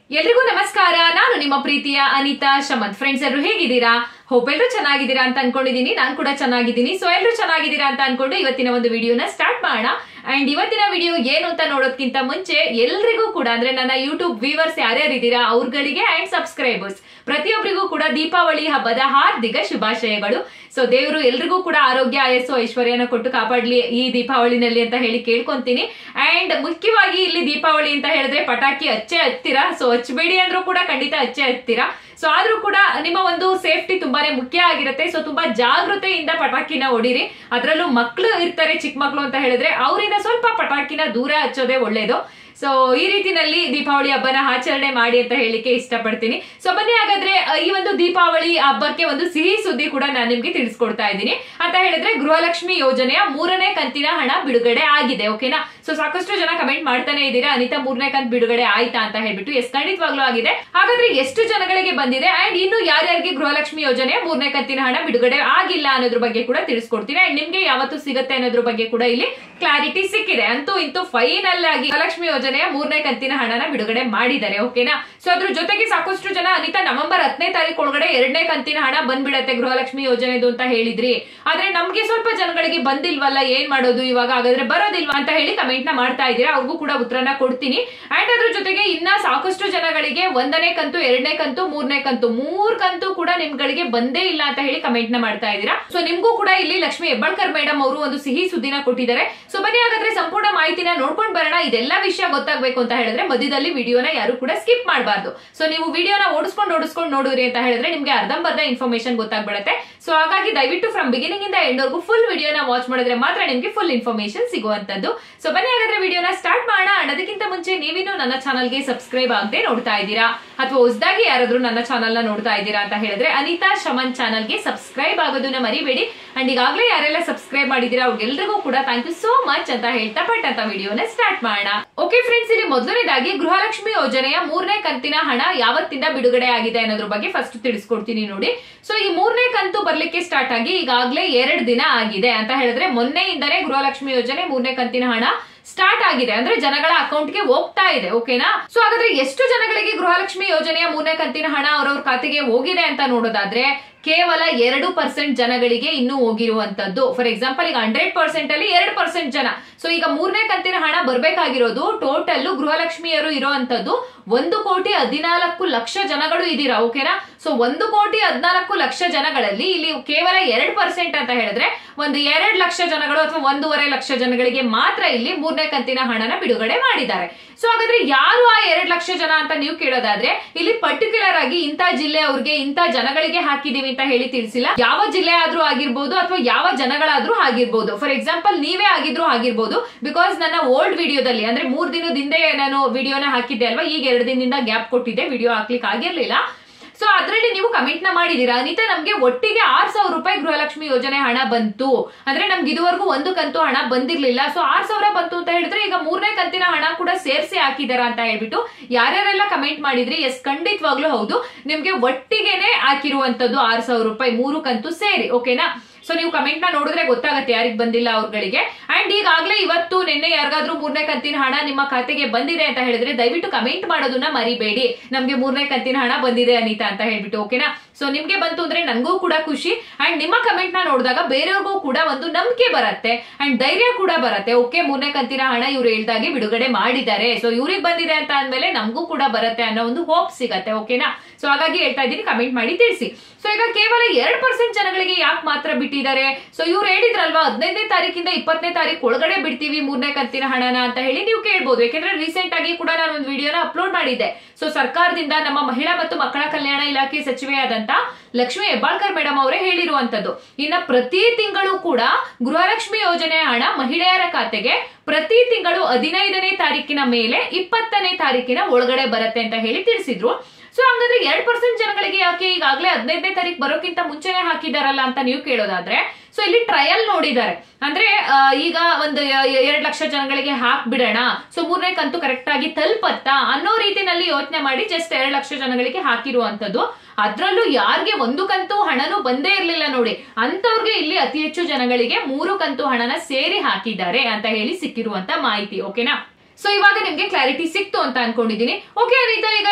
ಎಲ್ರಿಗೂ ನಮಸ್ಕಾರ ನಾನು ನಿಮ್ಮ ಪ್ರೀತಿಯ ಅನಿತಾ ಶಮಂತ್ ಫ್ರೆಂಡ್ಸ್ ಎಲ್ಲರೂ ಹೇಗಿದ್ದೀರಾ ಹೋಪ್ ಎಲ್ಲರೂ ಚೆನ್ನಾಗಿದ್ದೀರಾ ಅಂತ ಅನ್ಕೊಂಡಿದೀನಿ ನಾನು ಕೂಡ ಚೆನ್ನಾಗಿದ್ದೀನಿ ಸೊ ಎಲ್ಲರೂ ಚೆನ್ನಾಗಿದ್ದೀರಾ ಅಂತ ಅನ್ಕೊಂಡು ಇವತ್ತಿನ ಒಂದು ವಿಡಿಯೋನ ಸ್ಟಾರ್ಟ್ ಮಾಡೋಣ ಅಂಡ್ ಇವತ್ತಿನ ವಿಡಿಯೋ ಏನು ಅಂತ ನೋಡೋದಕ್ಕಿಂತ ಮುಂಚೆ ಎಲ್ರಿಗೂ ಕೂಡ ಅಂದ್ರೆ ನನ್ನ ಯೂಟ್ಯೂಬ್ ವ್ಯೂವರ್ಸ್ ಯಾರ್ಯಾರಿದ್ದೀರಾ ಅವ್ರಗಳಿಗೆ ಅಂಡ್ ಸಬ್ಸ್ಕ್ರೈಬರ್ಸ್ ಪ್ರತಿಯೊಬ್ಬರಿಗೂ ಕೂಡ ದೀಪಾವಳಿ ಹಬ್ಬದ ಹಾರ್ದಿಕ ಶುಭಾಶಯಗಳು ಸೊ ದೇವರು ಎಲ್ರಿಗೂ ಕೂಡ ಆರೋಗ್ಯ ಆಯಸ್ಸು ಐಶ್ವರ್ಯನ ಕೊಟ್ಟು ಕಾಪಾಡ್ಲಿ ಈ ದೀಪಾವಳಿನಲ್ಲಿ ಅಂತ ಹೇಳಿ ಕೇಳ್ಕೊಂತೀನಿ ಅಂಡ್ ಮುಖ್ಯವಾಗಿ ಇಲ್ಲಿ ದೀಪಾವಳಿ ಅಂತ ಹೇಳಿದ್ರೆ ಪಟಾಕಿ ಹಚ್ಚೆ ಹತ್ತೀರಾ ಸೊ ಹಚ್ಚಬೇಡಿ ಅಂದ್ರೂ ಕೂಡ ಖಂಡಿತ ಹಚ್ಚೆ ಹತ್ತೀರಾ ಸೊ ಆದ್ರೂ ಕೂಡ ನಿಮ್ಮ ಒಂದು ಸೇಫ್ಟಿ ತುಂಬಾನೇ ಮುಖ್ಯ ಆಗಿರುತ್ತೆ ಸೊ ತುಂಬಾ ಜಾಗೃತೆಯಿಂದ ಪಟಾಕಿನ ಹೊಡಿರಿ ಅದರಲ್ಲೂ ಮಕ್ಕಳು ಇರ್ತಾರೆ ಚಿಕ್ಕ ಮಕ್ಕಳು ಅಂತ ಹೇಳಿದ್ರೆ ಅವರಿಂದ ಸ್ವಲ್ಪ ಪಟಾಕಿನ ದೂರ ಹಚ್ಚೋದೇ ಒಳ್ಳೇದು ಸೊ ಈ ರೀತಿನಲ್ಲಿ ದೀಪಾವಳಿ ಹಬ್ಬನ ಆಚರಣೆ ಮಾಡಿ ಅಂತ ಹೇಳಿಕ್ಕೆ ಇಷ್ಟಪಡ್ತೀನಿ ಸೊ ಬನ್ನಿ ಹಾಗಾದ್ರೆ ಅಹ್, ಈ ಒಂದು ದೀಪಾವಳಿ ಹಬ್ಬಕ್ಕೆ ಒಂದು ಸಿಹಿ ಸುದ್ದಿ ಕೂಡ ನಾನು ನಿಮ್ಗೆ ತಿಳಿಸ್ಕೊಡ್ತಾ ಇದ್ದೀನಿ ಅಂತ ಹೇಳಿದ್ರೆ ಗೃಹಲಕ್ಷ್ಮಿ ಯೋಜನೆಯ ಮೂರನೇ ಕಂತಿನ ಹಣ ಬಿಡುಗಡೆ ಆಗಿದೆ ಓಕೆನಾ ಸೊ ಸಾಕಷ್ಟು ಜನ ಕಮೆಂಟ್ ಮಾಡ್ತಾನೆ ಇದ್ದೀರಾ ಅನಿತಾ ಮೂರನೇ ಕಂತ್ ಬಿಡುಗಡೆ ಆಯ್ತಾ ಅಂತ ಹೇಳ್ಬಿಟ್ಟು ಎಸ್ ಖಂಡಿತವಾಗ್ಲೂ ಆಗಿದೆ ಹಾಗಾದ್ರೆ ಎಷ್ಟು ಜನಗಳಿಗೆ ಬಂದಿದೆ ಅಂಡ್ ಇನ್ನು ಯಾರ್ಯಾರಿಗೆ ಗೃಹಲಕ್ಷ್ಮಿ ಯೋಜನೆಯ ಮೂರನೇ ಕಂತಿನ ಹಣ ಬಿಡುಗಡೆ ಆಗಿಲ್ಲ ಅನ್ನೋದ್ರ ಬಗ್ಗೆ ಕೂಡ ತಿಳಿಸ್ಕೊಡ್ತೀನಿ ಅಂಡ್ ನಿಮ್ಗೆ ಯಾವತ್ತು ಸಿಗುತ್ತೆ ಅನ್ನೋದ್ರ ಬಗ್ಗೆ ಕೂಡ ಇಲ್ಲಿ ಕ್ಲಾರಿಟಿ ಸಿಕ್ಕಿದೆ ಅಂತೂ ಇಂತೂ ಫೈನಲ್ ಆಗಿ ಗೃಹಲಕ್ಷ್ಮಿ ಯೋಜನೆಯ ಮೂರನೇ ಕಂತಿನ ಹಣನ ಬಿಡುಗಡೆ ಮಾಡಿದ್ದಾರೆ ಓಕೆನಾ ಸೊ ಅದ್ರ ಜೊತೆಗೆ ಸಾಕಷ್ಟು ಜನ ಅನಿತಾ ನವೆಂಬರ್ ಹತ್ತನೇ ತಾರೀಕು ಒಳಗಡೆ ಎರಡನೇ ಕಂತಿನ ಹಣ ಬಂದ್ಬಿಡತ್ತೆ ಗೃಹಲಕ್ಷ್ಮಿ ಯೋಜನೆದು ಅಂತ ಹೇಳಿದ್ರಿ ಆದ್ರೆ ನಮ್ಗೆ ಸ್ವಲ್ಪ ಜನಗಳಿಗೆ ಬಂದಿಲ್ವಲ್ಲ ಏನ್ ಮಾಡೋದು ಇವಾಗ ಹಾಗಾದ್ರೆ ಬರೋದಿಲ್ವಾ ಅಂತ ಹೇಳಿ ಕಮೆಂಟ್ ನ ಮಾಡ್ತಾ ಇದ್ದೀರಾ ಅವ್ರಿಗೂ ಕೂಡ ಉತ್ತರನ ಕೊಡ್ತೀನಿ ಅಂಡ್ ಅದ್ರ ಜೊತೆಗೆ ಇನ್ನ ಸಾಕಷ್ಟು ಜನಗಳಿಗೆ ಒಂದನೇ ಕಂತು ಎರಡನೇ ಕಂತು ಮೂರನೇ ಕಂತು ಮೂರ್ ಕಂತು ಕೂಡ ನಿಮ್ಗಳಿಗೆ ಬಂದೇ ಇಲ್ಲ ಅಂತ ಹೇಳಿ ಕಮೆಂಟ್ ನ ಮಾಡ್ತಾ ಇದ್ದೀರಾ ಸೊ ನಿಮ್ಗೂ ಕೂಡ ಇಲ್ಲಿ ಲಕ್ಷ್ಮಿ ಹೆಬ್ಬಾಳ್ಕರ್ ಮೇಡಮ್ ಅವರು ಒಂದು ಸಿಹಿ ಸುದ್ದಿನ ಕೊಟ್ಟಿದ್ದಾರೆ ಸೊ ಬನ್ನಿ ಹಾಗಾದ್ರೆ ಸಂಪೂರ್ಣ ಮಾಹಿತಿನ ನೋಡ್ಕೊಂಡ್ ಬರೋಣ ಇದೆಲ್ಲ ವಿಷಯ ಗೊತ್ತಾಗ್ಬೇಕು ಅಂತ ಹೇಳಿದ್ರೆ ಮಧ್ಯದಲ್ಲಿ ವಿಡಿಯೋನ ಯಾರು ಕೂಡ ಸ್ಕಿಪ್ ಮಾಡಬಾರ್ದು ಸೊ ನೀವು ವಿಡಿಯೋನ ಓಡಿಸ್ಕೊಂಡು ಓಡಿಸ್ಕೊಂಡು ನೋಡಿದ್ರಿ ಅಂತ ಹೇಳಿದ್ರೆ ನಿಮ್ಗೆ ಅರ್ಧಂಬರ್ಧ ಇನ್ಫಾರ್ಮೇಶನ್ ಗೊತ್ತಾಗ್ಬಿಡುತ್ತೆ ಸೊ ಹಾಗಾಗಿ ದಯವಿಟ್ಟು ಫ್ರಮ್ ಬಿಗಿನಿಂಗ್ ಇಂದ ಎಂಡ್ ವರ್ಗು ಫುಲ್ ವಿಡಿಯೋನ ವಾಚ್ ಮಾಡಿದ್ರೆ ಮಾತ್ರ ನಿಮ್ಗೆ ಫುಲ್ ಇನ್ಫಾರ್ಮೇಶನ್ ಸಿಗುವಂತದ್ದು ಸೊ ಬನ್ನಿ ಹಾಗಾದ್ರೆ ವಿಡಿಯೋನ ಸ್ಟಾರ್ಟ್ ಮಾಡೋಣ and ಅದಕ್ಕಿಂತ ಮುಂಚೆ ನೀವಿನ್ನು ನನ್ನ ಚಾನಲ್ಗೆ ಸಬ್ಸ್ಕ್ರೈಬ್ ಆಗದೆ ನೋಡ್ತಾ ಇದ್ದೀರಾ ಅಥವಾ ಹೊಸದಾಗಿ ಯಾರಾದ್ರೂ ನನ್ನ ಚಾನಲ್ ನ ನೋಡ್ತಾ ಇದ್ದೀರಾ ಅಂತ ಹೇಳಿದ್ರೆ ಅನಿತಾ ಶಮನ್ ಚಾನಲ್ಗೆ ಸಬ್ಸ್ಕ್ರೈಬ್ ಆಗೋದನ್ನ ಮರಿಬೇಡಿ ಅಂಡ್ ಈಗಾಗಲೇ ಯಾರೆಲ್ಲ ಸಬ್ಸ್ಕ್ರೈಬ್ ಮಾಡಿದ್ದೀರಾ ಅವ್ರಿಗೆಲ್ರಿಗೂ ಕೂಡ ಥ್ಯಾಂಕ್ ಯು ಸೋ ಮಚ್ ಅಂತ ಹೇಳ್ತಾ ಪಟ್ ಅಂತ ವಿಡಿಯೋನ ಸ್ಟಾರ್ಟ್ ಮಾಡೋಣ ಓಕೆ ಫ್ರೆಂಡ್ಸ್ ಇಲ್ಲಿ ಮೊದಲನೇದಾಗಿ ಗೃಹಲಕ್ಷ್ಮಿ ಯೋಜನೆಯ ಮೂರನೇ ಕಂತಿನ ಹಣ ಯಾವತ್ತಿಂದ ಬಿಡುಗಡೆ ಆಗಿದೆ ಅನ್ನೋದ್ರ ಬಗ್ಗೆ ಫಸ್ಟ್ ತಿಳಿಸ್ಕೊಡ್ತೀನಿ ನೋಡಿ ಸೊ ಈ ಮೂರನೇ ಕಂತು ಬರ್ಲಿಕ್ಕೆ ಸ್ಟಾರ್ಟ್ ಆಗಿ ಈಗಾಗಲೇ ಎರಡು ದಿನ ಆಗಿದೆ ಅಂತ ಹೇಳಿದ್ರೆ ಮೊನ್ನೆಯಿಂದನೇ ಗೃಹಲಕ್ಷ್ಮಿ ಯೋಜನೆ ಮೂರನೇ ಕಂತಿನ ಹಣ ಸ್ಟಾರ್ಟ್ ಆಗಿದೆ ಅಂದ್ರೆ ಜನಗಳ ಅಕೌಂಟ್ಗೆ ಹೋಗ್ತಾ ಇದೆ ಓಕೆನಾ ಸೊ ಹಾಗಾದ್ರೆ ಎಷ್ಟು ಜನಗಳಿಗೆ ಗೃಹಲಕ್ಷ್ಮಿ ಯೋಜನೆಯ ಮೂರನೇ ಕಂತಿನ ಹಣ ಅವ್ರವ್ರ ಖಾತೆಗೆ ಹೋಗಿದೆ ಅಂತ ನೋಡೋದಾದ್ರೆ ಕೇವಲ ಎರಡು ಪರ್ಸೆಂಟ್ ಜನಗಳಿಗೆ ಇನ್ನೂ ಹೋಗಿರುವಂತದ್ದು ಫಾರ್ ಎಕ್ಸಾಂಪಲ್ ಈಗ ಹಂಡ್ರೆಡ್ ಪರ್ಸೆಂಟ್ ಅಲ್ಲಿ ಎರಡು ಪರ್ಸೆಂಟ್ ಜನ ಸೊ ಈಗ ಮೂರನೇ ಕಂತಿನ ಹಣ ಬರ್ಬೇಕಾಗಿರೋದು ಟೋಟಲ್ ಗೃಹಲಕ್ಷ್ಮಿಯರು ಇರುವಂತದ್ದು ಒಂದು ಕೋಟಿ ಹದಿನಾಲ್ಕು ಲಕ್ಷ ಜನಗಳು ಇದೀರಾ ಓಕೆನಾ ಸೊ ಒಂದು ಕೋಟಿ ಹದಿನಾಲ್ಕು ಲಕ್ಷ ಜನಗಳಲ್ಲಿ ಇಲ್ಲಿ ಕೇವಲ ಎರಡ್ ಪರ್ಸೆಂಟ್ ಅಂತ ಹೇಳಿದ್ರೆ ಒಂದು ಎರಡ್ ಲಕ್ಷ ಜನಗಳು ಅಥವಾ ಒಂದೂವರೆ ಲಕ್ಷ ಜನಗಳಿಗೆ ಮಾತ್ರ ಇಲ್ಲಿ ಮೂರನೇ ಕಂತಿನ ಹಣನ ಬಿಡುಗಡೆ ಮಾಡಿದ್ದಾರೆ ಸೊ ಹಾಗಾದ್ರೆ ಯಾರು ಆ ಎರಡ್ ಲಕ್ಷ ಜನ ಅಂತ ನೀವು ಕೇಳೋದಾದ್ರೆ ಇಲ್ಲಿ ಪರ್ಟಿಕ್ಯುಲರ್ ಆಗಿ ಇಂಥ ಜಿಲ್ಲೆ ಅವ್ರಿಗೆ ಇಂಥ ಜನಗಳಿಗೆ ಹಾಕಿದೀವಿ ಅಂತ ಹೇಳಿ ತಿಳಿಸಿಲ್ಲ ಯಾವ ಜಿಲ್ಲೆ ಆದ್ರೂ ಆಗಿರ್ಬೋದು ಅಥವಾ ಯಾವ ಜನಗಳಾದ್ರೂ ಆಗಿರ್ಬೋದು ಫಾರ್ ಎಕ್ಸಾಂಪಲ್ ನೀವೇ ಆಗಿದ್ರು ಆಗಿರ್ಬೋದು ಬಿಕಾಸ್ ನನ್ನ ಓಲ್ಡ್ ವಿಡಿಯೋದಲ್ಲಿ ಅಂದ್ರೆ ಮೂರ್ ದಿನದ ಹಿಂದೆ ನಾನು ವಿಡಿಯೋನ ಹಾಕಿದ್ದೆ ಅಲ್ವಾ ಈಗ ಎರಡು ದಿನದಿಂದ ಗ್ಯಾಪ್ ಕೊಟ್ಟಿದ್ದೆ ವಿಡಿಯೋ ಹಾಕ್ಲಿಕ್ಕೆ ಆಗಿರ್ಲಿಲ್ಲ ಸೊ ಅದರಲ್ಲಿ ನೀವು ಕಮೆಂಟ್ ನ ಮಾಡಿದೀರಾ ಅನಿತಾ ನಮ್ಗೆ ಒಟ್ಟಿಗೆ ಆರ್ ಸಾವಿರ ರೂಪಾಯಿ ಗೃಹಲಕ್ಷ್ಮಿ ಯೋಜನೆ ಹಣ ಬಂತು ಅಂದ್ರೆ ನಮ್ಗೆ ಇದುವರೆಗೂ ಒಂದು ಕಂತು ಹಣ ಬಂದಿರ್ಲಿಲ್ಲ ಸೊ ಆರ್ ಸಾವಿರ ಬಂತು ಅಂತ ಹೇಳಿದ್ರೆ ಈಗ ಮೂರನೇ ಕಂತಿನ ಹಣ ಕೂಡ ಸೇರಿಸಿ ಹಾಕಿದಾರ ಅಂತ ಹೇಳ್ಬಿಟ್ಟು ಯಾರ್ಯಾರೆಲ್ಲ ಕಮೆಂಟ್ ಮಾಡಿದ್ರಿ ಎಸ್ ಖಂಡಿತವಾಗ್ಲೂ ಹೌದು ನಿಮ್ಗೆ ಒಟ್ಟಿಗೆನೆ ಹಾಕಿರುವಂತದ್ದು ಆರ್ ಸಾವಿರ ರೂಪಾಯಿ ಮೂರು ಕಂತು ಸೇರಿ ಓಕೆನಾ ಸೊ ನೀವು ಕಮೆಂಟ್ ನ ನೋಡಿದ್ರೆ ಗೊತ್ತಾಗತ್ತೆ ಯಾರಿಗ್ ಬಂದಿಲ್ಲ ಅವ್ರಗಳಿಗೆ ಅಂಡ್ ಈಗಾಗಲೇ ಇವತ್ತು ನಿನ್ನೆ ಯಾರಿಗಾದ್ರೂ ಮೂರನೇ ಕಂತಿನ ಹಣ ನಿಮ್ಮ ಖಾತೆಗೆ ಬಂದಿದೆ ಅಂತ ಹೇಳಿದ್ರೆ ದಯವಿಟ್ಟು ಕಮೆಂಟ್ ಮಾಡೋದನ್ನ ಮರಿಬೇಡಿ ನಮ್ಗೆ ಮೂರನೇ ಕಂತಿನ ಹಣ ಬಂದಿದೆ ಅನಿತಾ ಅಂತ ಹೇಳ್ಬಿಟ್ಟು ಓಕೆನಾ ಸೊ ನಿಮ್ಗೆ ಬಂತು ಅಂದ್ರೆ ನನ್ಗೂ ಕೂಡ ಖುಷಿ ಅಂಡ್ ನಿಮ್ಮ ಕಮೆಂಟ್ ನ ನೋಡಿದಾಗ ಬೇರೆಯವ್ರಿಗೂ ಕೂಡ ಒಂದು ನಂಬಿಕೆ ಬರುತ್ತೆ ಅಂಡ್ ಧೈರ್ಯ ಕೂಡ ಬರುತ್ತೆ ಓಕೆ ಮೂರನೇ ಕಂತಿನ ಹಣ ಇವ್ರು ಹೇಳ್ದಾಗೆ ಬಿಡುಗಡೆ ಮಾಡಿದ್ದಾರೆ ಸೊ ಇವ್ರಿಗೆ ಬಂದಿದೆ ಅಂತ ಅಂದ್ಮೇಲೆ ನಮಗೂ ಕೂಡ ಬರುತ್ತೆ ಅನ್ನೋ ಒಂದು ಹೋಪ್ ಸಿಗತ್ತೆ ಓಕೆನಾ ಸೊ ಹಾಗಾಗಿ ಹೇಳ್ತಾ ಇದ್ದೀನಿ ಕಮೆಂಟ್ ಮಾಡಿ ತಿಳಿಸಿ ಸೊ ಈಗ ಕೇವಲ ಎರಡ್ ಪರ್ಸೆಂಟ್ ಜನಗಳಿಗೆ ಯಾಕೆ ಮಾತ್ರ ಬಿಟ್ಟಿದ್ದಾರೆ ಸೊ ಇವ್ರು ಹೇಳಿದ್ರಲ್ವಾ ಹದಿನೈದನೇ ತಾರೀಕಿಂದ ಇಪ್ಪತ್ತನೇ ತಾರೀಕು ಒಳಗಡೆ ಬಿಡ್ತೀವಿ ಮೂರನೇ ಕಂತಿನ ಹಣನ ಅಂತ ಹೇಳಿ ನೀವು ಕೇಳ್ಬೋದು ಯಾಕಂದ್ರೆ ರೀಸೆಂಟ್ ಆಗಿ ಕೂಡ ನಾನು ಒಂದು ವಿಡಿಯೋನ ಅಪ್ಲೋಡ್ ಮಾಡಿದ್ದೆ ಸೊ ಸರ್ಕಾರದಿಂದ ನಮ್ಮ ಮಹಿಳಾ ಮತ್ತು ಮಕ್ಕಳ ಕಲ್ಯಾಣ ಇಲಾಖೆ ಸಚಿವೆಯಾದಂತ ಲಕ್ಷ್ಮಿ ಹೆಬ್ಬಾಳ್ಕರ್ ಮೇಡಮ್ ಅವರೇ ಹೇಳಿರುವಂತದ್ದು ಇನ್ನ ಪ್ರತಿ ತಿಂಗಳು ಕೂಡ ಗೃಹಲಕ್ಷ್ಮಿ ಯೋಜನೆಯ ಹಣ ಮಹಿಳೆಯರ ಖಾತೆಗೆ ಪ್ರತಿ ತಿಂಗಳು ಹದಿನೈದನೇ ತಾರೀಕಿನ ಮೇಲೆ ಇಪ್ಪತ್ತನೇ ತಾರೀಕಿನ ಒಳಗಡೆ ಬರುತ್ತೆ ಅಂತ ಹೇಳಿ ತಿಳಿಸಿದ್ರು ಸೊ ಹಂಗಂದ್ರೆ ಎರಡ್ ಪರ್ಸೆಂಟ್ ಜನಗಳಿಗೆ ಯಾಕೆ ಈಗಾಗಲೇ ಹದಿನೈದನೇ ತಾರೀಕು ಬರೋಕ್ಕಿಂತ ಮುಂಚೆನೆ ಹಾಕಿದಾರಲ್ಲ ಅಂತ ನೀವು ಕೇಳೋದಾದ್ರೆ ಸೊ ಇಲ್ಲಿ ಟ್ರಯಲ್ ನೋಡಿದ್ದಾರೆ ಅಂದ್ರೆ ಆ, ಈಗ ಒಂದು ಎರಡ್ ಲಕ್ಷ ಜನಗಳಿಗೆ ಹಾಕ್ಬಿಡೋಣ ಸೊ ಮೂರನೇ ಕಂತು ಕರೆಕ್ಟ್ ಆಗಿ ತಲುಪತ್ತಾ ಅನ್ನೋ ರೀತಿನಲ್ಲಿ ಯೋಚನೆ ಮಾಡಿ ಜಸ್ಟ್ ಎರಡ್ ಲಕ್ಷ ಜನಗಳಿಗೆ ಹಾಕಿರುವಂತದ್ದು ಅದ್ರಲ್ಲೂ ಯಾರಿಗೆ ಒಂದು ಕಂತು ಹಣನೂ ಬಂದೇ ಇರ್ಲಿಲ್ಲ ನೋಡಿ ಅಂತವ್ರಿಗೆ ಇಲ್ಲಿ ಅತಿ ಹೆಚ್ಚು ಜನಗಳಿಗೆ ಮೂರು ಕಂತು ಹಣನ ಸೇರಿ ಹಾಕಿದ್ದಾರೆ ಅಂತ ಹೇಳಿ ಸಿಕ್ಕಿರುವಂತ ಮಾಹಿತಿ ಓಕೆನಾ ಸೊ ಇವಾಗ ನಿಮ್ಗೆ ಕ್ಲಾರಿಟಿ ಸಿಕ್ತು ಅಂತ ಅನ್ಕೊಂಡಿದೀನಿ ಓಕೆ ಅನಿತಾ ಈಗ ಎರಡ್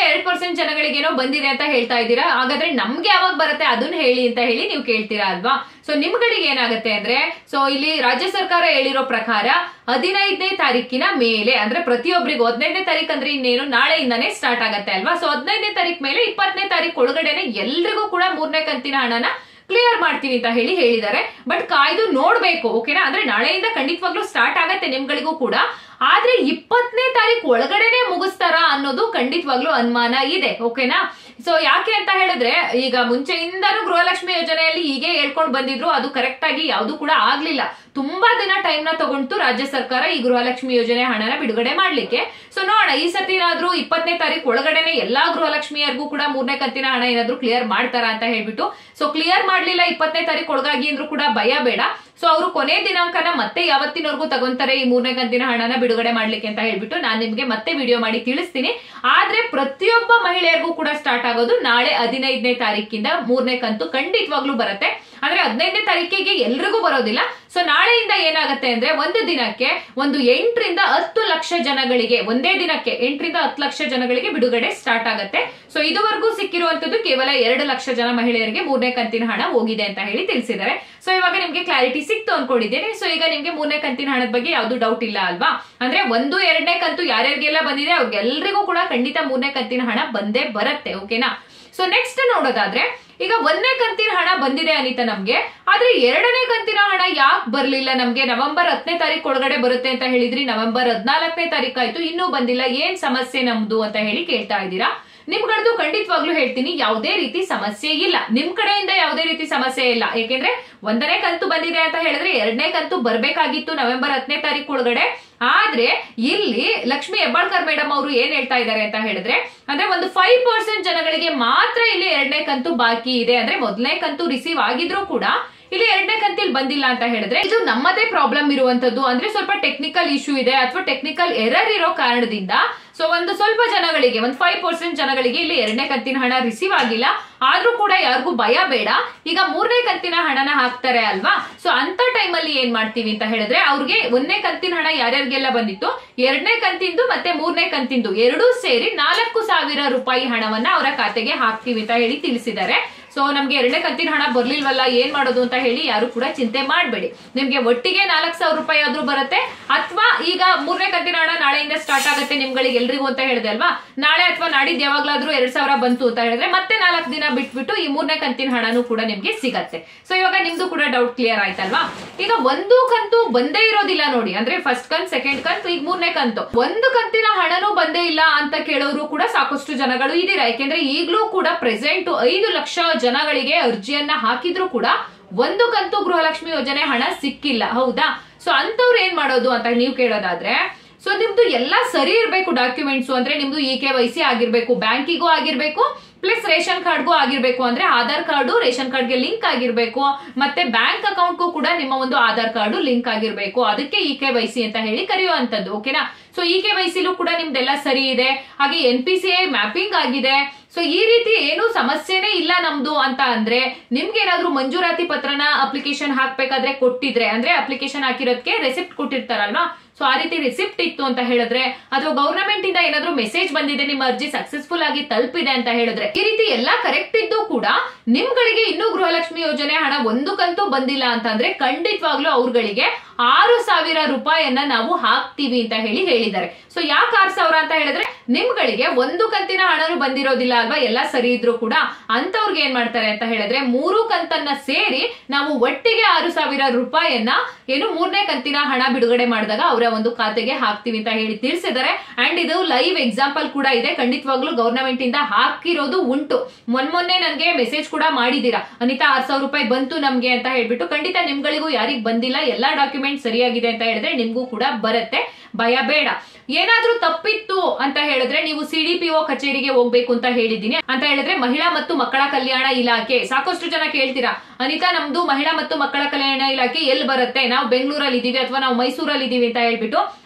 ಪರ್ಸೆಂಟ್ ಜನಗಳಿಗೇನೋ ಬಂದಿದೆ ಅಂತ ಹೇಳ್ತಾ ಇದ್ದೀರಾ ಹಾಗಾದ್ರೆ ನಮ್ಗೆ ಯಾವಾಗ ಬರುತ್ತೆ ಅದನ್ನ ಹೇಳಿ ಅಂತ ಹೇಳಿ ನೀವು ಕೇಳ್ತೀರಾ ಅಲ್ವಾ ಸೊ ನಿಮ್ಗಳಿಗೆ ಏನಾಗುತ್ತೆ ಅಂದ್ರೆ ಸೊ ಇಲ್ಲಿ ರಾಜ್ಯ ಸರ್ಕಾರ ಹೇಳಿರೋ ಪ್ರಕಾರ ಹದಿನೈದನೇ ತಾರೀಕಿನ ಮೇಲೆ ಅಂದ್ರೆ ಪ್ರತಿಯೊಬ್ಬರಿಗೂ ಹದಿನೈದನೇ ತಾರೀಕು ಅಂದ್ರೆ ಇನ್ನೇನು ನಾಳೆಯಿಂದಾನೇ ಸ್ಟಾರ್ಟ್ ಆಗತ್ತೆ ಅಲ್ವಾ ಸೊ ಹದಿನೈದನೇ ತಾರೀಕು ಮೇಲೆ ಇಪ್ಪತ್ತನೇ ತಾರೀಕು ಒಳಗಡೆನೆ ಎಲ್ರಿಗೂ ಕೂಡ ಮೂರನೇ ಕಂತಿನ ಹಣನ ಕ್ಲಿಯರ್ ಮಾಡ್ತೀವಿ ಅಂತ ಹೇಳಿ ಹೇಳಿದ್ದಾರೆ ಬಟ್ ಕಾಯ್ದು ನೋಡ್ಬೇಕು ಓಕೆನಾ ಅಂದ್ರೆ ನಾಳೆಯಿಂದ ಖಂಡಿತವಾಗ್ಲೂ ಸ್ಟಾರ್ಟ್ ಆಗತ್ತೆ ನಿಮ್ಗಳಿಗೂ ಕೂಡ ಆದ್ರೆ ಇಪ್ಪತ್ತನೇ ತಾರೀಕು ಒಳಗಡೆನೆ ಮುಗಿಸ್ತಾರಾ ಅನ್ನೋದು ಖಂಡಿತವಾಗ್ಲೂ ಅನುಮಾನ ಇದೆ ಓಕೆನಾ ಸೊ ಯಾಕೆ ಅಂತ ಹೇಳಿದ್ರೆ ಈಗ ಮುಂಚೆಯಿಂದನೂ ಗೃಹಲಕ್ಷ್ಮಿ ಯೋಜನೆಯಲ್ಲಿ ಹೀಗೆ ಹೇಳ್ಕೊಂಡು ಬಂದಿದ್ರು ಅದು ಕರೆಕ್ಟ್ ಆಗಿ ಯಾವುದು ಕೂಡ ಆಗ್ಲಿಲ್ಲ ತುಂಬಾ ದಿನ ಟೈಮ್ ನ ತಗೊಂಡು ರಾಜ್ಯ ಸರ್ಕಾರ ಈ ಗೃಹಲಕ್ಷ್ಮಿ ಯೋಜನೆ ಹಣನ ಬಿಡುಗಡೆ ಮಾಡ್ಲಿಕ್ಕೆ ಸೊ ನೋಡೋಣ ಈ ಸತಿ ಏನಾದ್ರೂ ಇಪ್ಪತ್ತನೇ ತಾರೀಕು ಒಳಗಡೆನೆ ಎಲ್ಲಾ ಗೃಹಲಕ್ಷ್ಮಿಯರ್ಗೂ ಕೂಡ ಮೂರನೇ ಕಂತಿನ ಹಣ ಏನಾದ್ರೂ ಕ್ಲಿಯರ್ ಮಾಡ್ತಾರಾ ಅಂತ ಹೇಳ್ಬಿಟ್ಟು ಸೊ ಕ್ಲಿಯರ್ ಮಾಡ್ಲಿಲ್ಲ ಇಪ್ಪತ್ತನೇ ತಾರೀಕು ಒಳಗಾಗಿ ಅಂದ್ರೂ ಕೂಡ ಭಯ ಬೇಡ ಸೊ ಅವರು ಕೊನೆ ದಿನಾಂಕನ ಮತ್ತೆ ಯಾವತ್ತಿನವರೆಗೂ ತಗೊಂತಾರೆ ಈ ಮೂರನೇ ಕಂತಿನ ಹಣನ ಬಿಡುಗಡೆ ಮಾಡ್ಲಿಕ್ಕೆ ಅಂತ ಹೇಳ್ಬಿಟ್ಟು ನಾನು ನಿಮ್ಗೆ ಮತ್ತೆ ವಿಡಿಯೋ ಮಾಡಿ ತಿಳಿಸ್ತೀನಿ ಆದ್ರೆ ಪ್ರತಿಯೊಬ್ಬ ಮಹಿಳೆಯರಿಗೂ ಕೂಡ ಸ್ಟಾರ್ಟ್ ಆಗೋದು ನಾಳೆ ಹದಿನೈದನೇ ತಾರೀಕಿಂದ ಮೂರನೇ ಕಂತು ಖಂಡಿತವಾಗ್ಲೂ ಬರುತ್ತೆ ಅಂದ್ರೆ ಹದಿನೈದನೇ ತಾರೀಕಿಗೆ ಎಲ್ರಿಗೂ ಬರೋದಿಲ್ಲ ಸೊ ನಾಳೆಯಿಂದ ಏನಾಗುತ್ತೆ ಅಂದ್ರೆ ಒಂದು ದಿನಕ್ಕೆ ಒಂದು ಎಂಟರಿಂದ ಹತ್ತು ಲಕ್ಷ ಜನಗಳಿಗೆ ಒಂದೇ ದಿನಕ್ಕೆ ಎಂಟರಿಂದ ಹತ್ತು ಲಕ್ಷ ಜನಗಳಿಗೆ ಬಿಡುಗಡೆ ಸ್ಟಾರ್ಟ್ ಆಗುತ್ತೆ ಸೊ ಇದುವರೆಗೂ ಸಿಕ್ಕಿರುವಂತದ್ದು ಕೇವಲ ಎರಡು ಲಕ್ಷ ಜನ ಮಹಿಳೆಯರಿಗೆ ಮೂರನೇ ಕಂತಿನ ಹಣ ಹೋಗಿದೆ ಅಂತ ಹೇಳಿ ತಿಳಿಸಿದ್ದಾರೆ ಸೊ ಇವಾಗ ನಿಮ್ಗೆ ಕ್ಲಾರಿಟಿ ಸಿಕ್ತು ಅನ್ಕೊಂಡಿದ್ದೇನೆ ಸೊ ಈಗ ನಿಮ್ಗೆ ಮೂರನೇ ಕಂತಿನ ಹಣದ ಬಗ್ಗೆ ಯಾವ್ದು ಡೌಟ್ ಇಲ್ಲ ಅಲ್ವಾ ಅಂದ್ರೆ ಒಂದು ಎರಡನೇ ಕಂತು ಯಾರ್ಯಾರಿಗೆಲ್ಲ ಬಂದಿದೆ ಅವ್ರಿಗೆಲ್ರಿಗೂ ಕೂಡ ಖಂಡಿತ ಮೂರನೇ ಕಂತಿನ ಹಣ ಬಂದೇ ಬರುತ್ತೆ ಓಕೆನಾ ಸೊ ನೆಕ್ಸ್ಟ್ ನೋಡೋದಾದ್ರೆ ಈಗ ಒಂದನೇ ಕಂತಿನ ಹಣ ಬಂದಿದೆ ಅನಿತಾ ನಮ್ಗೆ ಆದ್ರೆ ಎರಡನೇ ಕಂತಿನ ಹಣ ಯಾಕೆ ಬರ್ಲಿಲ್ಲ ನಮ್ಗೆ ನವೆಂಬರ್ ಹತ್ತನೇ ತಾರೀಕು ಒಳಗಡೆ ಬರುತ್ತೆ ಅಂತ ಹೇಳಿದ್ರಿ ನವೆಂಬರ್ ಹದಿನಾಲ್ಕನೇ ತಾರೀಕು ಆಯ್ತು ಇನ್ನೂ ಬಂದಿಲ್ಲ ಏನ್ ಸಮಸ್ಯೆ ನಮ್ದು ಅಂತ ಹೇಳಿ ಕೇಳ್ತಾ ಇದ್ದೀರಾ ನಿಮ್ಗಳದ್ದು ಖಂಡಿತವಾಗ್ಲೂ ಹೇಳ್ತೀನಿ ಯಾವುದೇ ರೀತಿ ಸಮಸ್ಯೆ ಇಲ್ಲ ನಿಮ್ ಕಡೆಯಿಂದ ಯಾವುದೇ ರೀತಿ ಸಮಸ್ಯೆ ಇಲ್ಲ ಯಾಕೆಂದ್ರೆ ಒಂದನೇ ಕಂತು ಬಂದಿದೆ ಅಂತ ಹೇಳಿದ್ರೆ ಎರಡನೇ ಕಂತು ಬರ್ಬೇಕಾಗಿತ್ತು ನವೆಂಬರ್ ಹತ್ತನೇ ತಾರೀಕು ಒಳಗಡೆ ಆದ್ರೆ ಇಲ್ಲಿ ಲಕ್ಷ್ಮಿ ಹೆಬ್ಬಾಳ್ಕರ್ ಮೇಡಮ್ ಅವರು ಏನ್ ಹೇಳ್ತಾ ಇದ್ದಾರೆ ಅಂತ ಹೇಳಿದ್ರೆ ಅಂದ್ರೆ ಒಂದು ಫೈವ್ ಪರ್ಸೆಂಟ್ ಜನಗಳಿಗೆ ಮಾತ್ರ ಇಲ್ಲಿ ಎರಡನೇ ಕಂತು ಬಾಕಿ ಇದೆ ಅಂದ್ರೆ ಮೊದಲನೇ ಕಂತು ರಿಸೀವ್ ಆಗಿದ್ರು ಕೂಡ ಇಲ್ಲಿ ಎರಡನೇ ಕಂತಿಲ್ ಬಂದಿಲ್ಲ ಅಂತ ಹೇಳಿದ್ರೆ ಇದು ನಮ್ಮದೇ ಪ್ರಾಬ್ಲಮ್ ಇರುವಂತದ್ದು ಅಂದ್ರೆ ಸ್ವಲ್ಪ ಟೆಕ್ನಿಕಲ್ ಇಶ್ಯೂ ಇದೆ ಅಥವಾ ಟೆಕ್ನಿಕಲ್ ಎರರ್ ಇರೋ ಕಾರಣದಿಂದ ಸೊ ಒಂದು ಸ್ವಲ್ಪ ಜನಗಳಿಗೆ ಒಂದು ಫೈವ್ ಪರ್ಸೆಂಟ್ ಜನಗಳಿಗೆ ಇಲ್ಲಿ ಎರಡನೇ ಕಂತಿನ ಹಣ ರಿಸೀವ್ ಆಗಿಲ್ಲ ಆದ್ರೂ ಕೂಡ ಯಾರಿಗೂ ಭಯ ಬೇಡ ಈಗ ಮೂರನೇ ಕಂತಿನ ಹಣನ ಹಾಕ್ತಾರೆ ಅಲ್ವಾ ಸೊ ಅಂತ ಟೈಮಲ್ಲಿ ಏನ್ ಮಾಡ್ತೀವಿ ಅಂತ ಹೇಳಿದ್ರೆ ಅವ್ರಿಗೆ ಒಂದನೇ ಕಂತಿನ ಹಣ ಯಾರ್ಯಾರಿಗೆಲ್ಲ ಬಂದಿತ್ತು ಎರಡನೇ ಕಂತಿಂದು ಮತ್ತೆ ಮೂರನೇ ಕಂತಿಂದು ಎರಡೂ ಸೇರಿ ನಾಲ್ಕು ಸಾವಿರ ರೂಪಾಯಿ ಹಣವನ್ನ ಅವರ ಖಾತೆಗೆ ಹಾಕ್ತೀವಿ ಅಂತ ಹೇಳಿ ತಿಳಿಸಿದ್ದಾರೆ ಸೊ ನಮ್ಗೆ ಎರಡನೇ ಕಂತಿನ ಹಣ ಬರ್ಲಿಲ್ವಲ್ಲ ಏನ್ ಮಾಡೋದು ಅಂತ ಹೇಳಿ ಯಾರು ಕೂಡ ಚಿಂತೆ ಮಾಡಬೇಡಿ ನಿಮ್ಗೆ ಒಟ್ಟಿಗೆ ನಾಲ್ಕು ಸಾವಿರ ರೂಪಾಯಿ ಆದ್ರೂ ಬರುತ್ತೆ ಅಥವಾ ಈಗ ಮೂರನೇ ಕಂತಿನ ಹಣ ನಾಳೆಯಿಂದ ಸ್ಟಾರ್ಟ್ ಆಗುತ್ತೆ ನಿಮ್ಗಳಿಗೆ ಎಲ್ರಿಗೂ ಅಂತ ಹೇಳಿದೆ ಅಲ್ವಾ ನಾಳೆ ಅಥವಾ ನಾಡಿದ್ದು ಯಾವಾಗ್ಲಾದ್ರೂ ಎರಡ್ ಸಾವಿರ ಬಂತು ಅಂತ ಹೇಳಿದ್ರೆ ಮತ್ತೆ ನಾಲ್ಕು ದಿನ ಬಿಟ್ಬಿಟ್ಟು ಈ ಮೂರನೇ ಕಂತಿನ ಹಣನೂ ಕೂಡ ನಿಮ್ಗೆ ಸಿಗತ್ತೆ ಸೊ ಇವಾಗ ನಿಮ್ದು ಕೂಡ ಡೌಟ್ ಕ್ಲಿಯರ್ ಆಯ್ತಲ್ವಾ ಈಗ ಒಂದು ಕಂತು ಬಂದೇ ಇರೋದಿಲ್ಲ ನೋಡಿ ಅಂದ್ರೆ ಫಸ್ಟ್ ಕಂತ್ ಸೆಕೆಂಡ್ ಕಂತು ಈಗ ಮೂರನೇ ಕಂತು ಒಂದು ಕಂತಿನ ಹಣನೂ ಬಂದೇ ಇಲ್ಲ ಅಂತ ಕೇಳೋರು ಕೂಡ ಸಾಕಷ್ಟು ಜನಗಳು ಇದೀರಾ ಯಾಕೆಂದ್ರೆ ಈಗಲೂ ಕೂಡ ಪ್ರೆಸೆಂಟ್ ಐದು ಲಕ್ಷ ಜನಗಳಿಗೆ ಅರ್ಜಿಯನ್ನ ಹಾಕಿದ್ರು ಕೂಡ ಒಂದು ಕಂತು ಗೃಹಲಕ್ಷ್ಮಿ ಯೋಜನೆ ಹಣ ಸಿಕ್ಕಿಲ್ಲ ಹೌದಾ ಸೊ ಅಂತವ್ರು ಏನ್ ಮಾಡೋದು ಅಂತ ನೀವು ಕೇಳೋದಾದ್ರೆ ಸೊ ನಿಮ್ದು ಎಲ್ಲಾ ಸರಿ ಇರ್ಬೇಕು ಡಾಕ್ಯುಮೆಂಟ್ಸ್ ಅಂದ್ರೆ ನಿಮ್ದು ಇ ಕೆ ವೈ ಸಿ ಆಗಿರ್ಬೇಕು ಬ್ಯಾಂಕಿಗೂ ಆಗಿರ್ಬೇಕು ಪ್ಲಸ್ ರೇಷನ್ ಕಾರ್ಡ್ಗೂ ಆಗಿರ್ಬೇಕು ಅಂದ್ರೆ ಆಧಾರ್ ಕಾರ್ಡು ರೇಷನ್ ಕಾರ್ಡ್ಗೆ ಲಿಂಕ್ ಆಗಿರ್ಬೇಕು ಮತ್ತೆ ಬ್ಯಾಂಕ್ ಅಕೌಂಟ್ಗೂ ಕೂಡ ನಿಮ್ಮ ಒಂದು ಆಧಾರ್ ಕಾರ್ಡು ಲಿಂಕ್ ಆಗಿರ್ಬೇಕು ಅದಕ್ಕೆ ಇ ಕೆ ವೈ ಸಿ ಅಂತ ಹೇಳಿ ಕರೆಯುವಂತದ್ದು ಓಕೆನಾ ಸೊ ಇ ಕೆ ವೈ ಸಿಲೂ ಕೂಡ ನಿಮ್ದೆಲ್ಲ ಸರಿ ಇದೆ ಹಾಗೆ N P C I mapping ಆಗಿದೆ ಸೊ ಈ ರೀತಿ ಏನು ಸಮಸ್ಯೆನೇ ಇಲ್ಲ ನಮ್ದು ಅಂತ ಅಂದ್ರೆ ನಿಮ್ಗೆ ಏನಾದ್ರೂ ಮಂಜೂರಾತಿ ಪತ್ರನ ಅಪ್ಲಿಕೇಶನ್ ಹಾಕ್ಬೇಕಾದ್ರೆ ಕೊಟ್ಟಿದ್ರೆ ಅಂದ್ರೆ ಅಪ್ಲಿಕೇಶನ್ ಹಾಕಿರೋದಕ್ಕೆ ರೆಸಿಪ್ಟ್ ಕೊಟ್ಟಿರ್ತಾರಲ್ವಾ ಸೊ ಆ ರೀತಿ ರಿಸಿಪ್ಟ್ ಇತ್ತು ಅಂತ ಹೇಳಿದ್ರೆ ಅಥವಾ ಗವರ್ನಮೆಂಟ್ ಇಂದ ಏನಾದ್ರೂ ಮೆಸೇಜ್ ಬಂದಿದೆ ನಿಮ್ಮ ಅರ್ಜಿ ಸಕ್ಸಸ್ಫುಲ್ ಆಗಿ ತಲುಪಿದೆ ಅಂತ ಹೇಳಿದ್ರೆ ಈ ರೀತಿ ಎಲ್ಲಾ ಕರೆಕ್ಟ್ ಇದ್ದು ಕೂಡ ನಿಮ್ಗಳಿಗೆ ಇನ್ನೂ ಗೃಹಲಕ್ಷ್ಮಿ ಯೋಜನೆ ಹಣ ಒಂದು ಕಂತು ಬಂದಿಲ್ಲ ಅಂತಂದ್ರೆ ಖಂಡಿತವಾಗ್ಲೂ ಅವ್ರಗಳಿಗೆ ಆರು ಸಾವಿರ ರೂಪಾಯಿಯನ್ನ ನಾವು ಹಾಕ್ತೀವಿ ಅಂತ ಹೇಳಿ ಹೇಳಿದ್ದಾರೆ ಸೊ ಯಾಕೆ ಆರು ಸಾವಿರ ಅಂತ ಹೇಳಿದ್ರೆ ನಿಮ್ಗಳಿಗೆ ಒಂದು ಕಂತಿನ ಹಣನು ಬಂದಿರೋದಿಲ್ಲ ಅಲ್ವಾ ಎಲ್ಲ ಸರಿ ಇದ್ರು ಕೂಡ ಅಂತವ್ರಿಗೆ ಏನ್ ಮಾಡ್ತಾರೆ ಅಂತ ಹೇಳಿದ್ರೆ ಮೂರು ಕಂತನ್ನ ಸೇರಿ ನಾವು ಒಟ್ಟಿಗೆ ಆರು ಸಾವಿರ ರೂಪಾಯಿಯನ್ನ ಏನು ಮೂರನೇ ಕಂತಿನ ಹಣ ಬಿಡುಗಡೆ ಮಾಡಿದಾಗ ಅವರ ಒಂದು ಖಾತೆಗೆ ಹಾಕ್ತೀವಿ ಅಂತ ಹೇಳಿ ತಿಳಿಸಿದ್ದಾರೆ ಅಂಡ್ ಇದು ಲೈವ್ ಎಕ್ಸಾಂಪಲ್ ಕೂಡ ಇದೆ ಖಂಡಿತವಾಗ್ಲೂ ಗವರ್ನಮೆಂಟ್ ಇಂದ ಹಾಕಿರೋದು ಉಂಟು ಮೊನ್ನೆ ನನ್ಗೆ ಮೆಸೇಜ್ ಕೂಡ ಮಾಡಿದೀರಾ ಅನಿತಾ ಆರ್ ಸಾವಿರ ರೂಪಾಯಿ ಬಂತು ನಮ್ಗೆ ಅಂತ ಹೇಳ್ಬಿಟ್ಟು ಖಂಡಿತ ನಿಮ್ಗಳಿಗೂ ಯಾರಿಗ್ ಬಂದಿಲ್ಲ ಎಲ್ಲಾ ಡಾಕ್ಯುಮೆಂಟ್ ಸರಿಯಾಗಿದೆ ಅಂತ ಹೇಳಿದ್ರೆ ನಿಮ್ಗೂ ಕೂಡ ಬರುತ್ತೆ ಭಯ ಬೇಡ ಏನಾದ್ರೂ ತಪ್ಪಿತ್ತು ಅಂತ ಹೇಳಿದ್ರೆ ನೀವು ಸಿಡಿಪಿಒ ಕಚೇರಿಗೆ ಹೋಗ್ಬೇಕು ಅಂತ ಹೇಳಿದ್ದೀನಿ ಅಂತ ಹೇಳಿದ್ರೆ ಮಹಿಳಾ ಮತ್ತು ಮಕ್ಕಳ ಕಲ್ಯಾಣ ಇಲಾಖೆ ಸಾಕಷ್ಟು ಜನ ಕೇಳ್ತೀರಾ ಅನಿತಾ ನಮ್ದು ಮಹಿಳಾ ಮತ್ತು ಮಕ್ಕಳ ಕಲ್ಯಾಣ ಇಲಾಖೆ ಎಲ್ಲಿ ಬರುತ್ತೆ ನಾವು ಬೆಂಗಳೂರಲ್ಲಿ ಇದೀವಿ ಅಥವಾ ನಾವು ಮೈಸೂರಲ್ಲಿ ಇದೀವಿ ಅಂತ ಹೇಳ್ಬಿಟ್ಟು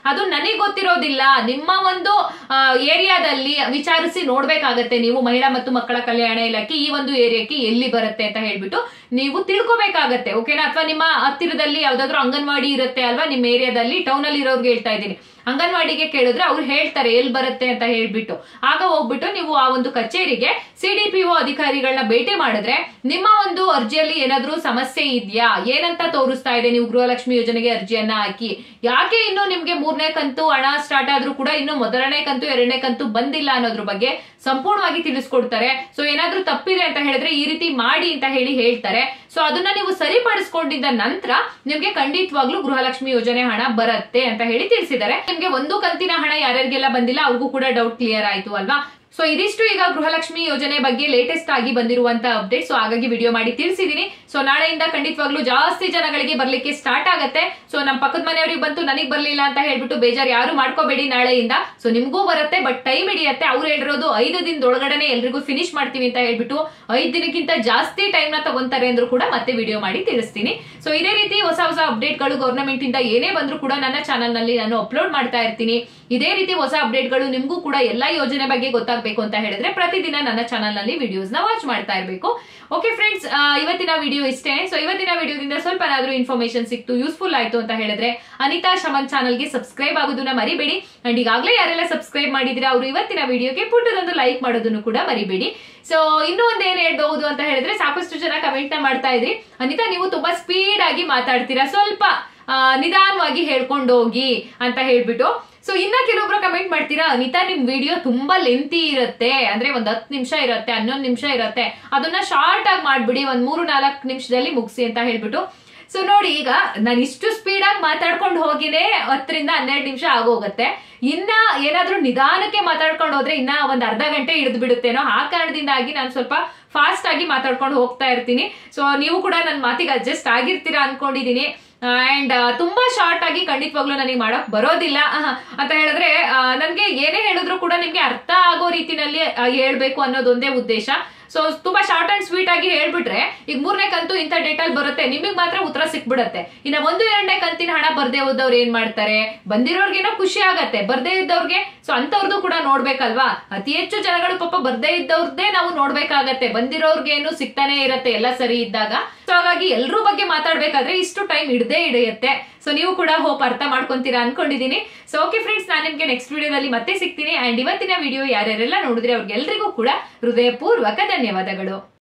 ಅದು ನನಗೆ ಗೊತ್ತಿರೋದಿಲ್ಲ ನಿಮ್ಮ ಒಂದು ಏರಿಯಾದಲ್ಲಿ ವಿಚಾರಿಸಿ ನೋಡ್ಬೇಕಾಗತ್ತೆ ನೀವು ಮಹಿಳಾ ಮತ್ತು ಮಕ್ಕಳ ಕಲ್ಯಾಣ ಇಲಾಖೆ ಈ ಒಂದು ಏರಿಯಾಕ್ಕೆ ಎಲ್ಲಿ ಬರುತ್ತೆ ಅಂತ ಹೇಳ್ಬಿಟ್ಟು ನೀವು ತಿಳ್ಕೊಬೇಕಾಗತ್ತೆ ಓಕೆನಾ ಅಥವಾ ನಿಮ್ಮ ಹತ್ತಿರದಲ್ಲಿ ಯಾವ್ದಾದ್ರು ಅಂಗನವಾಡಿ ಇರುತ್ತೆ ಅಲ್ವಾ ನಿಮ್ಮ ಏರಿಯಾದಲ್ಲಿ ಟೌನ್ ಅಲ್ಲಿ ಇರೋರ್ಗೆ ಹೇಳ್ತಾ ಇದ್ದೀನಿ ಅಂಗನವಾಡಿಗೆ ಕೇಳಿದ್ರೆ ಅವ್ರು ಹೇಳ್ತಾರೆ ಎಲ್ಲಿ ಬರುತ್ತೆ ಅಂತ ಹೇಳ್ಬಿಟ್ಟು ಆಗ ಹೋಗ್ಬಿಟ್ಟು ನೀವು ಆ ಒಂದು ಕಚೇರಿಗೆ ಸಿಡಿಪಿಒ ಅಧಿಕಾರಿಗಳನ್ನ ಭೇಟಿ ಮಾಡಿದ್ರೆ ನಿಮ್ಮ ಒಂದು ಅರ್ಜಿಯಲ್ಲಿ ಏನಾದ್ರೂ ಸಮಸ್ಯೆ ಇದೆಯಾ ಏನಂತ ತೋರಿಸ್ತಾ ಇದೆ ನೀವು ಗೃಹಲಕ್ಷ್ಮಿ ಯೋಜನೆಗೆ ಅರ್ಜಿಯನ್ನ ಹಾಕಿ ಯಾಕೆ ಇನ್ನು ನಿಮ್ಗೆ ಮೂರನೇ ಕಂತು ಹಣ ಸ್ಟಾರ್ಟ್ ಆದ್ರೂ ಕೂಡ ಇನ್ನು ಮೊದಲನೇ ಕಂತು ಎರಡನೇ ಕಂತು ಬಂದಿಲ್ಲ ಅನ್ನೋದ್ರ ಬಗ್ಗೆ ಸಂಪೂರ್ಣವಾಗಿ ತಿಳಿಸ್ಕೊಡ್ತಾರೆ ಸೊ ಏನಾದ್ರೂ ತಪ್ಪಿದೆ ಅಂತ ಹೇಳಿದ್ರೆ ಈ ರೀತಿ ಮಾಡಿ ಅಂತ ಹೇಳಿ ಹೇಳ್ತಾರೆ ಸೊ ಅದನ್ನ ನೀವು ಸರಿಪಡಿಸ್ಕೊಂಡಿದ್ದ ನಂತರ ನಿಮ್ಗೆ ಖಂಡಿತವಾಗ್ಲೂ ಗೃಹಲಕ್ಷ್ಮಿ ಯೋಜನೆ ಹಣ ಬರುತ್ತೆ ಅಂತ ಹೇಳಿ ತಿಳಿಸಿದ್ದಾರೆ ನಿಮ್ಗೆ ಒಂದು ಕಂತಿನ ಹಣ ಯಾರ್ಯಾರಿಗೆಲ್ಲ ಬಂದಿಲ್ಲ ಅವ್ರಿಗೂ ಕೂಡ ಡೌಟ್ ಕ್ಲಿಯರ್ ಆಯ್ತು ಅಲ್ವಾ ಸೊ ಇದಿಷ್ಟು ಈಗ ಗೃಹಲಕ್ಷ್ಮಿ ಯೋಜನೆ ಬಗ್ಗೆ ಲೇಟೆಸ್ಟ್ ಆಗಿ ಬಂದಿರುವಂತ ಅಪ್ಡೇಟ್ ಸೊ ಹಾಗಾಗಿ ವಿಡಿಯೋ ಮಾಡಿ ತಿಳಿಸಿದೀನಿ ಸೊ ನಾಳೆಯಿಂದ ಖಂಡಿತವಾಗ್ಲೂ ಜಾಸ್ತಿ ಜನಗಳಿಗೆ ಬರ್ಲಿಕ್ಕೆ ಸ್ಟಾರ್ಟ್ ಆಗತ್ತೆ ಸೊ ನಮ್ಮ ಪಕ್ಕದ ಮನೆಯವ್ರಿಗೆ ಬಂತು ನನಗೆ ಬರ್ಲಿಲ್ಲ ಅಂತ ಹೇಳ್ಬಿಟ್ಟು ಬೇಜಾರು ಯಾರು ಮಾಡ್ಕೋಬೇಡಿ ನಾಳೆಯಿಂದ ಸೊ ನಿಮ್ಗೂ ಬರುತ್ತೆ ಬಟ್ ಟೈಮ್ ಹಿಡಿಯತ್ತೆ ಅವ್ರು ಹೇಳಿರೋದು ಐದು ದಿನದೊಳಗಡೆ ಎಲ್ರಿಗೂ ಫಿನಿಶ್ ಮಾಡ್ತೀವಿ ಅಂತ ಹೇಳ್ಬಿಟ್ಟು ಐದು ದಿನಕ್ಕಿಂತ ಜಾಸ್ತಿ ಟೈಮ್ ನ ತಗೊಂತಾರೆ ಅಂದ್ರೂ ಕೂಡ ಮತ್ತೆ ವಿಡಿಯೋ ಮಾಡಿ ತಿಳಿಸ್ತೀನಿ ಸೊ ಇದೇ ರೀತಿ ಹೊಸ ಹೊಸ ಅಪ್ಡೇಟ್ಗಳು ಗವರ್ನಮೆಂಟ್ ಇಂದ ಏನೇ ಬಂದ್ರು ಕೂಡ ನನ್ನ ಚಾನಲ್ ನಲ್ಲಿ ನಾನು ಅಪ್ಲೋಡ್ ಮಾಡ್ತಾ ಇರ್ತೀನಿ ಇದೇ ರೀತಿ ಹೊಸ ಅಪ್ಡೇಟ್ಗಳು ನಿಮ್ಗೂ ಕೂಡ ಎಲ್ಲಾ ಯೋಜನೆ ಬಗ್ಗೆ ಗೊತ್ತಾಗಬೇಕು ಅಂತ ಹೇಳಿದ್ರೆ ಪ್ರತಿದಿನ ನನ್ನ ಚಾನಲ್ ನಲ್ಲಿ ವಿಡಿಯೋಸ್ ನ ವಾಚ್ ಮಾಡ್ತಾ ಇರಬೇಕು ಓಕೆ ಫ್ರೆಂಡ್ಸ್ ಇವತ್ತಿನ ವಿಡಿಯೋ ಇಷ್ಟೇ ಸೊ ಇವತ್ತಿನ ವಿಡಿಯೋದಿಂದ ಸ್ವಲ್ಪ ಏನಾದ್ರೂ ಇನ್ಫಾರ್ಮೇಶನ್ ಸಿಕ್ತು ಯೂಸ್ಫುಲ್ ಆಯ್ತು ಅಂತ ಹೇಳಿದ್ರೆ ಅನಿತಾ ಶಮನ್ ಚಾನಲ್ಗೆ ಸಬ್ಸ್ಕ್ರೈಬ್ ಆಗೋದನ್ನ ಮರಿಬೇಡಿ ಅಂಡ್ ಈಗಾಗಲೇ ಯಾರೆಲ್ಲ ಸಬ್ಸ್ಕ್ರೈಬ್ ಮಾಡಿದ್ರೆ ಅವರು ಇವತ್ತಿನ ವಿಡಿಯೋಗೆ ಪುಟ್ಟದೊಂದು ಲೈಕ್ ಮಾಡೋದನ್ನು ಕೂಡ ಮರಿಬೇಡಿ ಸೊ ಇನ್ನೂ ಒಂದ್ ಏನ್ ಹೇಳ್ಬಹುದು ಅಂತ ಹೇಳಿದ್ರೆ ಸಾಕಷ್ಟು ಜನ ಕಮೆಂಟ್ ನ ಮಾಡ್ತಾ ಇದ್ರಿ ಅನಿತಾ ನೀವು ತುಂಬಾ ಸ್ಪೀಡ್ ಆಗಿ ಮಾತಾಡ್ತೀರಾ ಸ್ವಲ್ಪ ಆ, ನಿಧಾನವಾಗಿ ಹೇಳ್ಕೊಂಡು ಹೋಗಿ ಅಂತ ಹೇಳ್ಬಿಟ್ಟು ಸೊ ಇನ್ನ ಕೆಲವೊಬ್ರು ಕಮೆಂಟ್ ಮಾಡ್ತೀರಾ ಅನಿತಾ ನಿಮ್ ವಿಡಿಯೋ ತುಂಬಾ ಲೆಂತಿ ಇರುತ್ತೆ ಅಂದ್ರೆ ಒಂದ್ ಹತ್ತು ನಿಮಿಷ ಇರುತ್ತೆ ಹನ್ನೊಂದು ನಿಮಿಷ ಇರುತ್ತೆ ಅದನ್ನ ಶಾರ್ಟ್ ಆಗಿ ಮಾಡ್ಬಿಡಿ ಒಂದ್ ಮೂರು ನಾಲ್ಕು ನಿಮಿಷದಲ್ಲಿ ಮುಗಿಸಿ ಅಂತ ಹೇಳ್ಬಿಟ್ಟು ಸೊ ನೋಡಿ ಈಗ ನಾನು ಇಷ್ಟು ಸ್ಪೀಡ್ ಆಗಿ ಮಾತಾಡ್ಕೊಂಡು ಹೋಗಿನೇ ಹತ್ತರಿಂದ ಹನ್ನೆರಡು ನಿಮಿಷ ಆಗೋಗತ್ತೆ ಇನ್ನ ಏನಾದ್ರೂ ನಿಧಾನಕ್ಕೆ ಮಾತಾಡ್ಕೊಂಡು ಹೋದ್ರೆ ಇನ್ನ ಒಂದ್ ಅರ್ಧ ಗಂಟೆ ಹಿಡಿದು ಬಿಡುತ್ತೇನೋ ಆ ಕಾರಣದಿಂದಾಗಿ ನಾನು ಸ್ವಲ್ಪ ಫಾಸ್ಟ್ ಆಗಿ ಮಾತಾಡ್ಕೊಂಡು ಹೋಗ್ತಾ ಇರ್ತೀನಿ ಸೊ ನೀವು ಕೂಡ ನನ್ನ ಮಾತಿಗೆ ಅಡ್ಜಸ್ಟ್ ಆಗಿರ್ತೀರಾ ಅನ್ಕೊಂಡಿದೀನಿ ಅಂಡ್ ತುಂಬಾ ಶಾರ್ಟ್ ಆಗಿ ಖಂಡಿತವಾಗ್ಲೂ ನನಗೆ ಮಾಡಕ್ ಬರೋದಿಲ್ಲ ಆಹ್, ಅಂತ ಹೇಳಿದ್ರೆ ಆ, ನನ್ಗೆ ಏನೇ ಹೇಳಿದ್ರು ಕೂಡ ನಿಮ್ಗೆ ಅರ್ಥ ಆಗೋ ರೀತಿನಲ್ಲಿ ಆ, ಹೇಳ್ಬೇಕು ಅನ್ನೋದೊಂದೇ ಉದ್ದೇಶ ಸೊ ತುಂಬಾ ಶಾರ್ಟ್ ಅಂಡ್ ಸ್ವೀಟ್ ಆಗಿ ಹೇಳ್ಬಿಟ್ರೆ ಈಗ ಮೂರನೇ ಕಂತು ಇಂಥ ಡೇಟಲ್ಲಿ ಬರುತ್ತೆ ನಿಮಗೆ ಮಾತ್ರ ಉತ್ತರ ಸಿಕ್ಬಿಡತ್ತೆ ಇನ್ನ ಒಂದು ಎರಡನೇ ಕಂತಿನ ಹಣ ಬರ್ದೇ ಹೋದವ್ರು ಏನ್ ಮಾಡ್ತಾರೆ ಬಂದಿರೋರ್ಗೇನೋ ಖುಷಿ ಆಗತ್ತೆ ಬರ್ದೇ ಇದ್ದವ್ರಿಗೆ ಸೊ ಅಂತವ್ರದ್ದು ಕೂಡ ನೋಡ್ಬೇಕಲ್ವಾ ಅತಿ ಹೆಚ್ಚು ಜನಗಳು ಪಾಪ ಬರ್ದೇ ಇದ್ದವ್ರದ್ದೇ ನಾವು ನೋಡ್ಬೇಕಾಗತ್ತೆ ಬಂದಿರೋರ್ಗೇನು ಸಿಗ್ತಾನೆ ಇರತ್ತೆ ಎಲ್ಲ ಸರಿ ಇದ್ದಾಗ ಸೊ ಹಾಗಾಗಿ ಎಲ್ರೂ ಬಗ್ಗೆ ಮಾತಾಡ್ಬೇಕಾದ್ರೆ ಇಷ್ಟು ಟೈಮ್ ಹಿಡ್ದೇ ಹಿಡಿಯುತ್ತೆ ಸೊ ನೀವು ಕೂಡ ಹೋಪ್ ಅರ್ಥ ಮಾಡ್ಕೊಂತೀರಾ ಅನ್ಕೊಂಡಿದೀನಿ ಸೊ ಓಕೆ ಫ್ರೆಂಡ್ಸ್ ನಾನು ನಿಮ್ಗೆ ನೆಕ್ಸ್ಟ್ ವಿಡಿಯೋದಲ್ಲಿ ಮತ್ತೆ ಸಿಗ್ತೀನಿ ಅಂಡ್ ಇವತ್ತಿನ ವಿಡಿಯೋ ಯಾರ್ಯಾರೆಲ್ಲ ನೋಡಿದ್ರೆ ಅವ್ರಿಗೆಲ್ರಿಗೂ ಕೂಡ ಹೃದಯಪೂರ್ವಕ ಧನ್ಯವಾದಗಳು